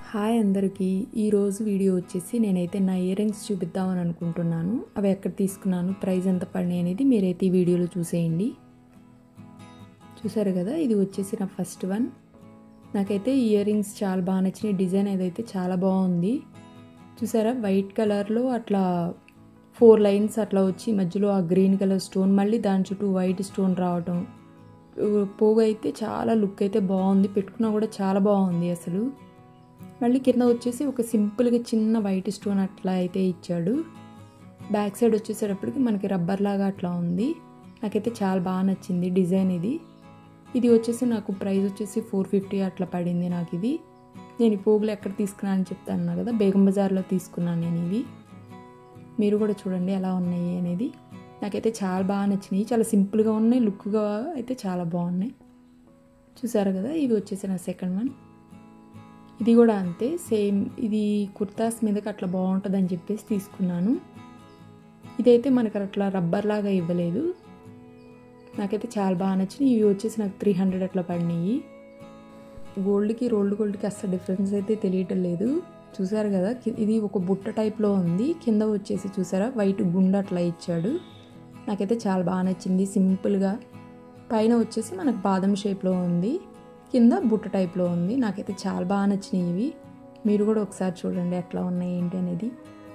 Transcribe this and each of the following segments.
hi అందరికీ ఈరోజు video వచ్చేసి నేనైతే నా ఇయర్ రింగ్స్ చూపిద్దామని అనుకుంటున్నాను అవి ఎక్కడ తీసుకున్నాను ప్రైస్ ఎంత పడినాయి అనేది మీరైతే ఈ వీడియోలో చూసేయండి చూసారు కదా ఇది వచ్చేసి నా ఫస్ట్ వన్ నాకైతే ఇయర్ రింగ్స్ చాలా బాగా నచ్చినాయి డిజైన్ ఏదైతే చాలా బాగుంది చూసారా వైట్ కలర్లో అట్లా ఫోర్ లైన్స్ అట్లా వచ్చి మధ్యలో ఆ గ్రీన్ కలర్ స్టోన్ మళ్ళీ దాని చుట్టూ వైట్ స్టోన్ రావటం పోగు అయితే చాలా లుక్ అయితే బాగుంది పెట్టుకున్నా కూడా చాలా బాగుంది అసలు మళ్ళీ కింద వచ్చేసి ఒక సింపుల్గా చిన్న వైట్ స్టోన్ అట్లా అయితే ఇచ్చాడు బ్యాక్ సైడ్ వచ్చేసేటప్పటికి మనకి రబ్బర్ లాగా అట్లా ఉంది నాకైతే చాలా బాగా నచ్చింది డిజైన్ ఇది ఇది వచ్చేసి నాకు ప్రైస్ వచ్చేసి ఫోర్ ఫిఫ్టీ అట్లా పడింది నాకు ఇది నేను ఈ పోగులు ఎక్కడ తీసుకున్నాను అని చెప్తాను కదా బేగం బజార్లో తీసుకున్నాను నేను ఇవి మీరు కూడా చూడండి ఎలా ఉన్నాయి అనేది నాకైతే చాలా బాగా నచ్చినాయి చాలా సింపుల్గా ఉన్నాయి లుక్గా అయితే చాలా బాగున్నాయి చూసారు కదా ఇవి వచ్చేసి నా సెకండ్ వన్ ఇది కూడా అంతే సేమ్ ఇది కుర్తాస్ మీదకి అట్లా బాగుంటుంది అని చెప్పేసి తీసుకున్నాను ఇదైతే మనకు అట్లా రబ్బర్ లాగా ఇవ్వలేదు నాకైతే చాలా బాగా నచ్చినాయి ఇవి వచ్చేసి నాకు త్రీ హండ్రెడ్ అట్లా పడినాయి గోల్డ్కి రోల్డ్ గోల్డ్కి అస్సలు డిఫరెన్స్ అయితే తెలియటం లేదు చూసారు కదా ఇది ఒక బుట్ట టైప్లో ఉంది కింద వచ్చేసి చూసారా వైట్ గుండె అట్లా ఇచ్చాడు నాకైతే చాలా బాగా నచ్చింది సింపుల్గా పైన వచ్చేసి మనకు బాదం షేప్లో ఉంది కింద బుట్ట టైప్లో ఉంది నాకైతే చాలా బాగా నచ్చినాయి ఇవి మీరు కూడా ఒకసారి చూడండి ఎట్లా ఉన్నాయి ఏంటి అనేది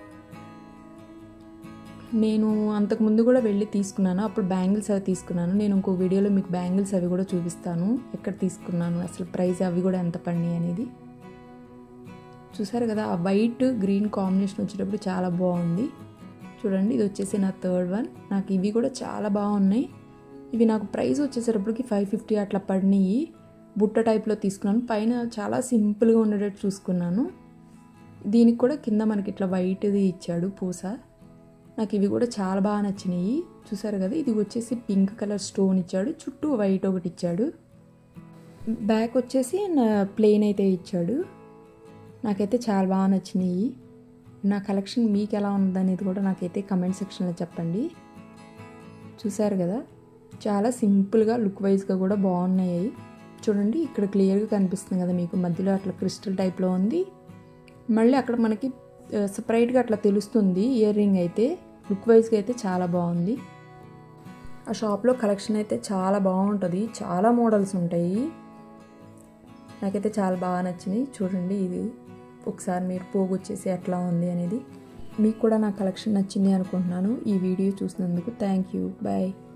నేను అంతకుముందు కూడా వెళ్ళి తీసుకున్నాను అప్పుడు బ్యాంగిల్స్ అవి తీసుకున్నాను నేను ఇంకో వీడియోలో మీకు బ్యాంగిల్స్ అవి కూడా చూపిస్తాను ఎక్కడ తీసుకున్నాను అసలు ప్రైస్ అవి కూడా ఎంత పడినాయి అనేది చూసారు కదా ఆ వైట్ గ్రీన్ కాంబినేషన్ వచ్చేటప్పుడు చాలా బాగుంది చూడండి ఇది వచ్చేసి నా థర్డ్ వన్ నాకు ఇవి కూడా చాలా బాగున్నాయి ఇవి నాకు ప్రైస్ వచ్చేసేటప్పటికి ఫైవ్ ఫిఫ్టీ అట్లా పడినాయి బుట్ట టైప్లో తీసుకున్నాను పైన చాలా సింపుల్గా ఉండేటట్టు చూసుకున్నాను దీనికి కూడా కింద మనకి ఇట్లా వైట్ది ఇచ్చాడు పూస నాకు ఇవి కూడా చాలా బాగా నచ్చినాయి చూసారు కదా ఇది వచ్చేసి పింక్ కలర్ స్టోన్ ఇచ్చాడు చుట్టూ వైట్ ఒకటి ఇచ్చాడు బ్యాక్ వచ్చేసి నా ప్లెయిన్ అయితే ఇచ్చాడు నాకైతే చాలా బాగా నచ్చినాయి నా కలెక్షన్ మీకు ఎలా ఉందనేది కూడా నాకైతే కమెంట్ సెక్షన్లో చెప్పండి చూసారు కదా చాలా సింపుల్గా లుక్ వైజ్గా కూడా బాగున్నాయి చూడండి ఇక్కడ క్లియర్గా కనిపిస్తుంది కదా మీకు మధ్యలో అట్లా క్రిస్టల్ టైప్లో ఉంది మళ్ళీ అక్కడ మనకి సపరేట్గా అట్లా తెలుస్తుంది ఇయర్ రింగ్ అయితే లుక్ వైజ్గా అయితే చాలా బాగుంది ఆ షాప్లో కలెక్షన్ అయితే చాలా బాగుంటుంది చాలా మోడల్స్ ఉంటాయి నాకైతే చాలా బాగా నచ్చినాయి చూడండి ఇది ఒకసారి మీరు పోగు వచ్చేసి ఎట్లా ఉంది అనేది మీకు కూడా నా కలెక్షన్ నచ్చింది అనుకుంటున్నాను ఈ వీడియో చూసినందుకు థ్యాంక్ యూ బాయ్